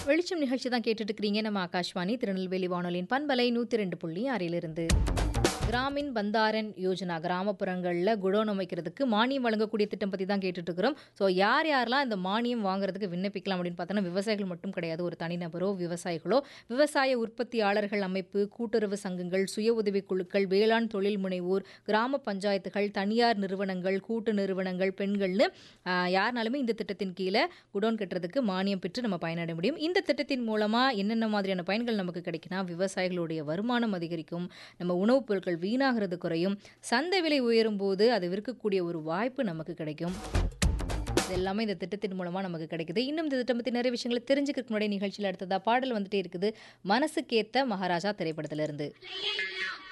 வெளிச்சம் நிகழ்ச்சி தான் கேட்டுட்டு இருக்கிறீங்க நம்ம ஆகாஷ்வாணி திருநெல்வேலி வானொலியின் பண்பலை நூற்றி ரெண்டு புள்ளி ஆறிலிருந்து கிராமின் பந்தாரன் யோஜனா கிராமப்புறங்களில் குடோன் அமைக்கிறதுக்கு மானியம் வழங்கக்கூடிய திட்டம் பற்றி தான் கேட்டுட்டு இருக்கிறோம் ஸோ யார் யாரெல்லாம் இந்த மானியம் வாங்குறதுக்கு விண்ணப்பிக்கலாம் அப்படின்னு பார்த்தோன்னா விவசாயிகள் மட்டும் கிடையாது ஒரு தனிநபரோ விவசாயிகளோ விவசாய உற்பத்தியாளர்கள் அமைப்பு கூட்டுறவு சங்கங்கள் சுய உதவி குழுக்கள் வேளாண் தொழில் முனைவோர் கிராம பஞ்சாயத்துகள் தனியார் நிறுவனங்கள் கூட்டு நிறுவனங்கள் பெண்கள்னு ஆஹ், யாருனாலுமே இந்த திட்டத்தின் கீழே குடோன் கட்டுறதுக்கு மானியம் பெற்று நம்ம பயனடைய முடியும் இந்த திட்டத்தின் மூலமாக என்னென்ன மாதிரியான பயன்கள் நமக்கு கிடைக்குன்னா விவசாயிகளுடைய வருமானம் அதிகரிக்கும் நம்ம உணவுப் பொருட்கள் வீணாகிறது குறையும் சந்தை விலை உயரும் போது அது விற்கக்கூடிய ஒரு வாய்ப்பு நமக்கு கிடைக்கும் இது எல்லாமே இந்த திட்டத்தின் மூலமாக நமக்கு கிடைக்குது இன்னும் இந்த திட்டம் பற்றி நிறைய விஷயங்களை தெரிஞ்சுக்கிறதுக்கு முன்னாடி நிகழ்ச்சியில் அடுத்ததா பாடல் வந்துட்டே இருக்குது மனசுக்கேத்த மகாராஜா திரைப்படத்திலிருந்து